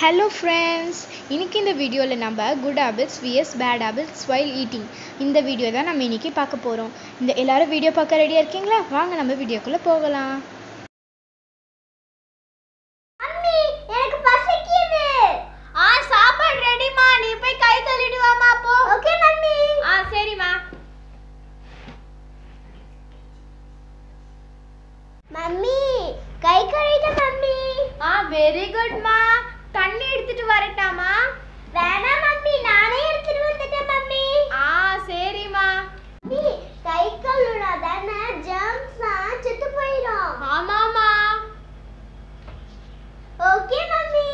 Hello friends இன்னைக்கு இந்த வீடியோவில் நம்ம good habits vs bad habits while eating இந்த வீடியோ தான் நம்ம இன்னைக்கு பார்க்க போகிறோம் இந்த எல்லாரும் வீடியோ பார்க்க ரெடியாக இருக்கீங்களா வாங்க நம்ம வீடியோக்குள்ளே போகலாம் அம்மி எனக்கு பசிக்குது ஆ சாப்பாடு ரெடிமா நீ போய் கை கழுவிட்டு வாமா போ ஓகே மம்மி ஆ சரிமா மம்மி கை கழுவிட்ட மம்மி ஆ வெரி குட்மா தண்ணி எடுத்துட்டு வரட்டாமா வேணாம் மம்மி நானே எடுத்துட்டு வந்துட்டேன் மம்மி ஆ சரிமா கை கழுவினா தானே ஜெர்ம்ஸ்லாம் செத்து போயிடும் ஆமாமா ஓகே மம்மி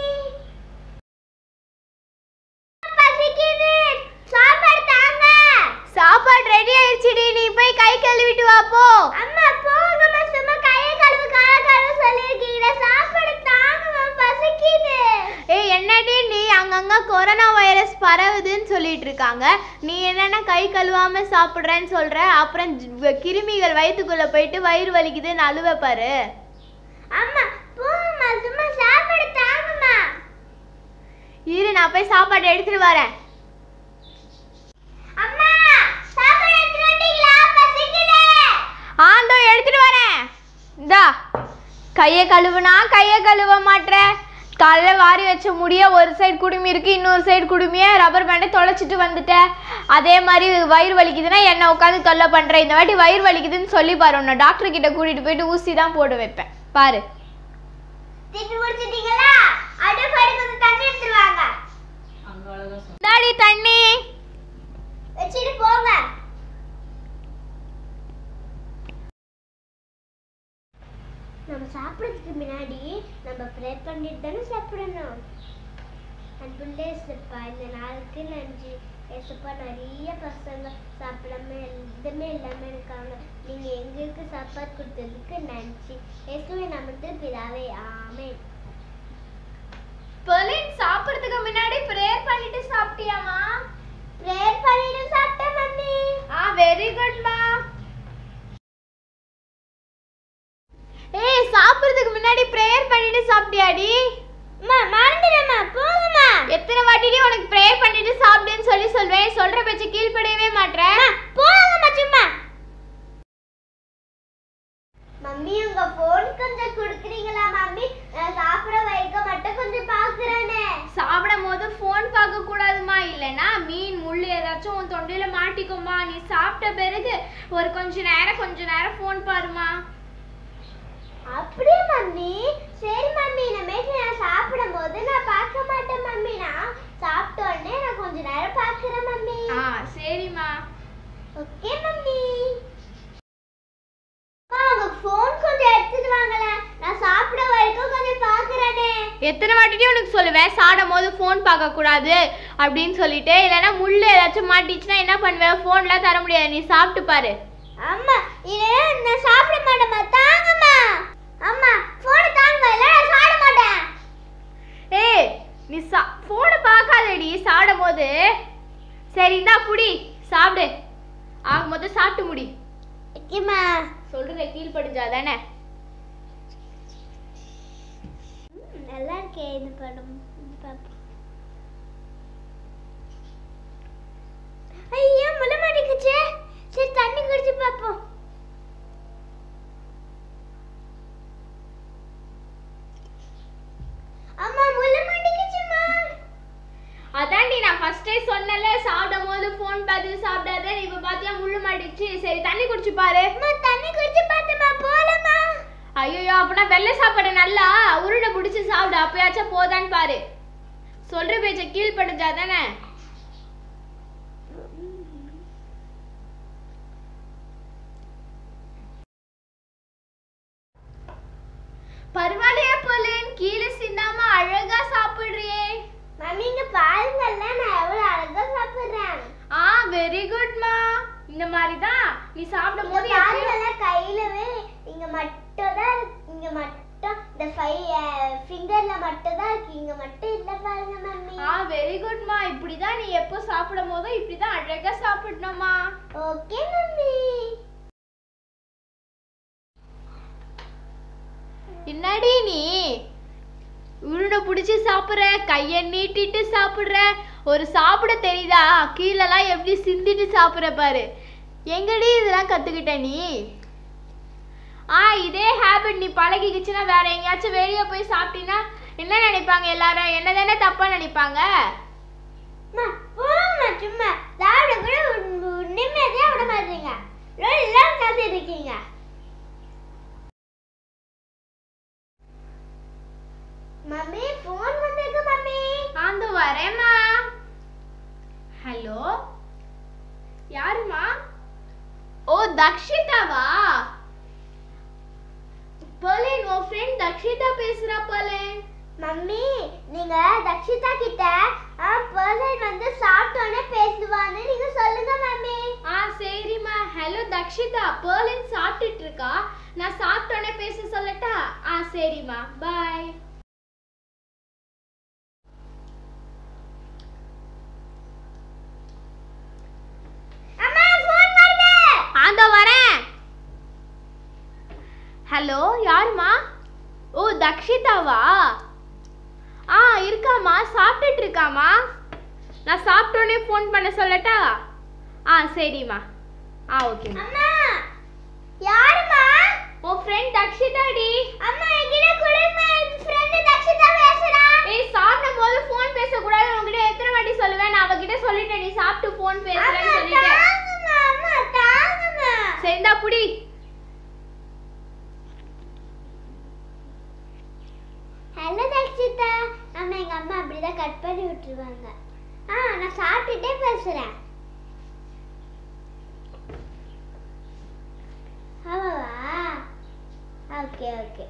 பசிக்குது சாப்பாடு தாங்க சாப்பாடு ரெடி ஆயிடுச்சுடி நீ போய் கை கழுவிட்டு வா போ அம்மா போங்கம்மா சும்மா கையை கழுவு கால கழுவு சொல்லிருக்கீங்க சாப்பாடு தாங்கம்மா பசிக்குது ஏய் என்னடி நீ அங்கங்க கொரோனா வைரஸ் பரவுதுன்னு சொல்லிட்டு இருக்காங்க நீ என்னன்னா கை கழுவாம சாப்பிட்றேன்னு சொல்ற அப்புறம் ஜ- கிருமிகள் வயிற்றுக்குள்ள போயிட்டு வயிறு வலிக்குதுன்னு அழுவ பாரு அம்மா போங்கம்மா சும்மா சாப்பாடு தாங்கம்மா இரு நான் போய் சாப்பாடு எடுத்துட்டு வரேன் அம்மா சாப்பாடு எடுத்துட்டு வந்தீங்களா பசிக்குது ஆந்தோ எடுத்துட்டு வரேன் இந்தா கையை கழுவுனா கையை கழுவ மாட்ற காலைல வாரி வச்ச முடிய ஒரு சைடு குடுமி இருக்கு இன்னொரு சைடு குடுமிய ரப்பர் பேண்டை தொலைச்சிட்டு வந்துட்ட அதே மாதிரி வயிறு வலிக்குதுன்னா என்ன உட்காந்து தொல்லை பண்ற இந்த வாட்டி வயிறு வலிக்குதுன்னு சொல்லி பாரு உன்னை டாக்டர் கிட்ட கூட்டிட்டு போயிட்டு ஊசி தான் போட வைப்பேன் பாரு திட்டு முடிச்சிட்டீங்களா அடுப்பு கொஞ்சம் தண்ணி எடுத்துட்டு வாங்க தாடி தண்ணி வச்சுட்டு போங்க நம்ம சாப்பிட்றதுக்கு முன்னாடி நம்ம ப்ரே பண்ணிட்டு தானே சாப்பிடணும் அன்புள்ள ஏசப்பா இந்த நாளுக்கு நன்றி ஏசப்பா நிறைய பசங்க சாப்பிடாம எதுவுமே இல்லாமல் இருக்காங்க நீங்கள் எங்களுக்கு சாப்பாடு கொடுத்ததுக்கு நன்றி இயேசுவை நமக்கு பிதாவே ஆமென் பெர்லின் சாப்பிட்றதுக்கு முன்னாடி ப்ரேயர் பண்ணிட்டு சாப்பிட்டியாமா ப்ரேயர் பண்ணிட்டு சாப்பிட்டேன் மம்மி ஆ வெரி குட்மா ஏய் சாப்பிட்றதுக்கு முன்னாடி ப்ரேயர் பண்ணிட்டு சாப்பிட்டியாடி அம்மா மறந்துடும்மா போங்கம்மா எத்தனை வாட்டிடி உனக்கு ப்ரேயர் பண்ணிட்டு சாப்பிடுன்னு சொல்லி சொல்வேன் சொல்ற பேச்சு கீழ்ப்படியவே மாட்டேன் போங்கம்மா சும்மா மம்மி உங்க போன் கொஞ்சம் கொடுக்குறீங்களா மம்மி நான் சாப்பிட வைக்க மட்டும் கொஞ்சம் பாக்குறேனே சாப்பிடும் போது ஃபோன் பார்க்க கூடாதுமா இல்லைன்னா மீன் முள் ஏதாச்சும் உன் தொண்டையில மாட்டிக்குமா நீ சாப்பிட்ட பிறகு ஒரு கொஞ்ச நேரம் கொஞ்ச நேரம் ஃபோன் பாருமா அப்படியே மம்மி சரி மம்மி இனிமேட்டு நான் சாப்பிடும் போது நான் பார்க்க மாட்டேன் மம்மி நான் சாப்பிட்ட உடனே நான் கொஞ்ச நேரம் பார்க்குறேன் மம்மி ஆ சரிம்மா ஓகே மம்மி அம்மா உங்க ஃபோன் கொஞ்சம் எடுத்துட்டு வாங்களேன் நான் சாப்பிட வரைக்கும் கொஞ்சம் பார்க்குறேனே எத்தனை வாட்டிட்டி உனக்கு சொல்லுவேன் சாடும் போது ஃபோன் பார்க்க கூடாது அப்படின்னு சொல்லிட்டு இல்லைன்னா முள் ஏதாச்சும் மாட்டிச்சுன்னா என்ன பண்ணுவேன் ஃபோன்லாம் தர முடியாது நீ சாப்பிட்டு பாரு அம்மா இல்லைன்னா நான் சாப்பிட மாட்டேம்மா தாங்கம்மா அம்மா ஃபோனை தாங்க இல்லை நான் சாப்பிட மாட்டேன் ஏய் நீ சா ஃபோனை பார்க்காதடி சாடும் போது சரி இந்தா புடி சாப்பிடு ஆக மொத்தம் சாப்பிட்டு முடி ஓகேம்மா சொல்றத கீழ்ப்படிஞ்சா தானே நல்லா இருக்கே இந்த படம் இது பார்ப்போம் ஐயோ முள்ள மாட்டிக்கிச்சே சரி தண்ணி குடிச்சு பார்ப்போம் அம்மா முள்ள மாட்டிக்கிச்சுமா அதான்டி நான் ஃபர்ஸ்டே சொன்னல சாப்பிடும் போது ஃபோன் பார்த்து சாப்பிடாத நீ இப்போ பார்த்தியா முள்ளு மாட்டிச்சு சரி தண்ணி குடிச்சு பாரு அம்மா தண்ணி குடிச்சு பார்த்தேம்மா போலம்மா ஐயோ அப்பனா வெள்ளை சாப்பாடு நல்லா உருண்டை பிடிச்சி சாப்பிடு அப்பயாச்சும் போதான்னு பாரு சொல்ற பேச்ச கீழ்ப்படிஞ்சா தானே பரவாயில்லையா போலேன் கீழே சிந்தாம அழகா சாப்பிடுறியே மம்மி இங்க பாருங்கல்ல நான் எவ்வளவு அழகா சாப்பிடுறேன் ஆ வெரி குட்மா இந்த மாதிரி தான் நீ சாப்பிடும் போது இங்க எப்பயும் பாருங்கல்ல கையிலவே இங்க மட்டும் தான் இருக்கு. இங்க மட்டும் இந்த ஃபைவ் ஃபிங்கர்ல மட்டும் தான் இருக்கு இங்க மட்டும் இல்ல பாருங்க மம்மி ஆ வெரி குட்மா இப்படிதான் நீ எப்போ சாப்பிடும் போதும் இப்படிதான் அழகா சாப்பிடணுமா ஓகே மம்மி என்னடி நீ உருண்டை பிடிச்சி சாப்பிட்ற கையை நீட்டிட்டு சாப்பிட்ற ஒரு சாப்பிட தெரியுதா கீழெல்லாம் எப்படி சிந்திட்டு சாப்பிட்ற பாரு எங்கடி இதெல்லாம் கற்றுக்கிட்ட நீ ஆ இதே ஹேபிட் நீ பழகிக்கிச்சுன்னா வேற எங்கேயாச்சும் வெளியே போய் சாப்பிட்டீங்கன்னா என்ன நினைப்பாங்க எல்லாரும் என்ன தானே தப்பாக நினைப்பாங்க அம்மா, போங்கம்மா, சும்மா சாப்பிட கூட ஒரு- ஒரு நிம்மதியா விட மாட்டீங்க ரோல் எல்லாம் கத்திட்டு இருக்கீங்க மம்மி ஃபோன் வந்திருக்கு மம்மி அந்த வரேம்மா ஹலோ யாருமா ஓ தக்ஷிதாவா பலேன் உன் ஃப்ரெண்ட் தக்ஷிதா பேசுறா பலேன் மம்மி நீங்க தக்ஷிதா கிட்ட பர்சன் வந்து சாப்பிட்டோன்னே பேசுவான்னு நீங்க சொல்லுங்க மம்மி ஆ சரிம்மா ஹலோ தக்ஷிதா பர்லின் சாப்பிட்டுட்டு இருக்கா நான் சாப்பிட்டோன்னே பேச சொல்லட்டா ஆ சரிம்மா பாய் அம்மா ஃபோன் வருது ஆந்த வரேன் ஹலோ யாருமா ஓ தக்ஷிதாவா ஆ இருக்காம்மா சாப்பிட்டுட்டு இருக்காம்மா நான் சாப்பிட்டோன்னே ஃபோன் பண்ண சொல்லட்டா ஆ சரிம்மா ஆ ஓகேம்மா அம்மா யாரும்மா உன் ஃப்ரெண்ட் தக்ஷிதாடி அம்மா என்கிட்ட கொடுங்க என் ஃப்ரெண்ட் தக்ஷிதா பேசுறா ஏய் சாப்பிடும் போது ஃபோன் பேசக்கூடாது உங்ககிட்ட எத்தனை வாட்டி சொல்லுவேன் நான் அவகிட்ட சொல்லிட்டேன் நீ சாப்பிட்டு ஃபோன் பேசுறேன்னு அம்மா சொல்லிட்டேன் தாங்கம்மா அம்மா தாங்கம்மா சரிந்தா புடி ஹலோ தக்ஷிதா ஆமா எங்க அம்மா அப்படிதான் கட் பண்ணி விட்டுருவாங்க ஆ நான் சாப்பிட்டுட்டே பேசுறேன் ஆமாவா ஓகே ஓகே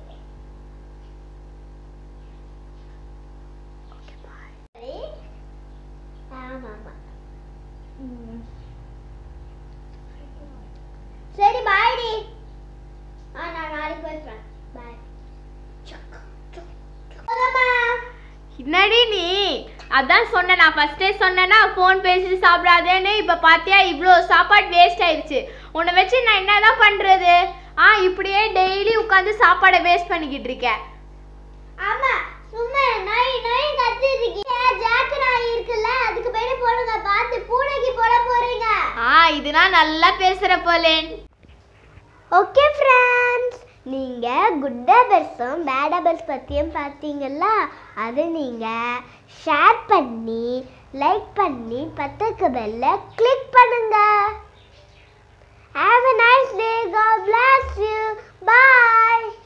ஆமா ஆமா ம். சரி பாய்டி ஆ நான் நாளைக்கு பேசுறேன் பாய் என்னடி நீ அதான் சொன்னேன் நான் ஃபர்ஸ்டே சொன்னேன்னா ஃபோன் பேசி சாப்பிடாதேன்னு இப்போ பார்த்தியா இவ்வளோ சாப்பாடு வேஸ்ட் ஆயிடுச்சு உன்னை வச்சு நான் என்னதான் பண்ணுறது ஆ இப்படியே டெய்லி உட்காந்து சாப்பாடை வேஸ்ட் பண்ணிக்கிட்டு இருக்கேன் ஆமா சும்மா நாய் நாய் கத்திருக்கீங்க ஜாக்கு நாய் இருக்குல்ல அதுக்கு போயிட்டு போடுங்க பார்த்து பூனைக்கு போட போறீங்க ஆ இதுனா நல்லா பேசுகிற போலேன் ஓகே ஃப்ரெண்ட்ஸ் நீங்கள் குட் டபர்ஸும் பேட் டபர்ஸ் பற்றியும் பார்த்தீங்கல்ல அது நீங்கள் ஷேர் பண்ணி லைக் பண்ணி பத்துக்கு பெல்ல கிளிக் பண்ணுங்க have a nice day god bless you bye